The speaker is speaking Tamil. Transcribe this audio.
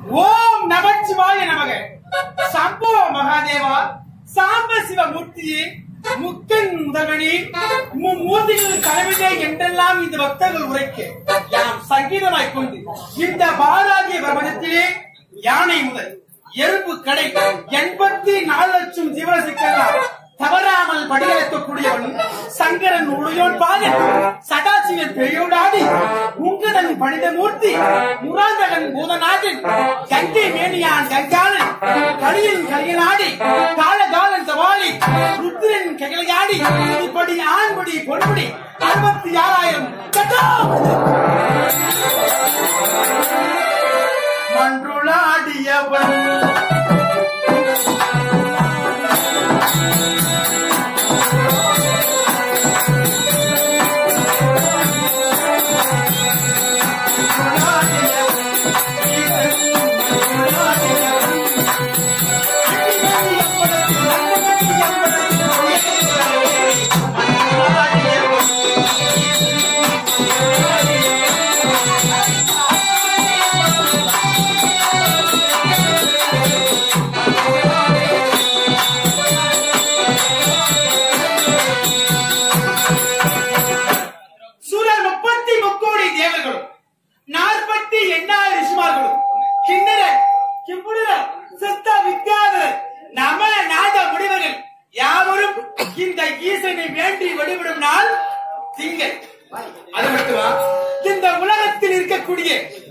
ஓம் நமச்சிவாய நமக சம்போ மகாதேவா சாம்ப சிவமூர்த்தியே முக்கன் முதல்வனே மூர்த்திகள் தலைவிலே என்றெல்லாம் இந்த பக்தர்கள் உரைக்க யாம் சங்கீதமாய் கொண்டு இந்த பாராகிய பிரபஞ்சத்திலே யானை முதல் எறும்பு கடை எண்பத்தி நாலு லட்சம் ஜீவரசுக்கெல்லாம் தவறாமல் படியெடுக்கக்கூடியவன் சங்கரன் உடையோன் பாதன் சதாசிவன் பெரியோடாடி உங்கதன் பணித மூர்த்தி முராந்தகன் பூதநாதன் கங்கை மேனியான் கங்காளன் கலியன் கலியனாடி காலகாலன் சவாலி ருத்ரன் ககலையாடி இப்படி ஆண்படி பொன்படி அறுபத்தி ஆறாயிரம் மன்றுளாடியவன் சூரர் முப்பத்தி முக்கோடி தேவர்களும் நாற்பத்தி எண்ணாயிரம் ரிஷிமார்களும் கிண்ணற கிம்புடர சித்த வித்யாதரர் நம நாத முடிவர்கள் யாவரும் இந்த ஈசனை வேண்டி வழிபடும் நாள் திங்கள் அது மட்டுமா இந்த உலகத்தில் இருக்கக்கூடிய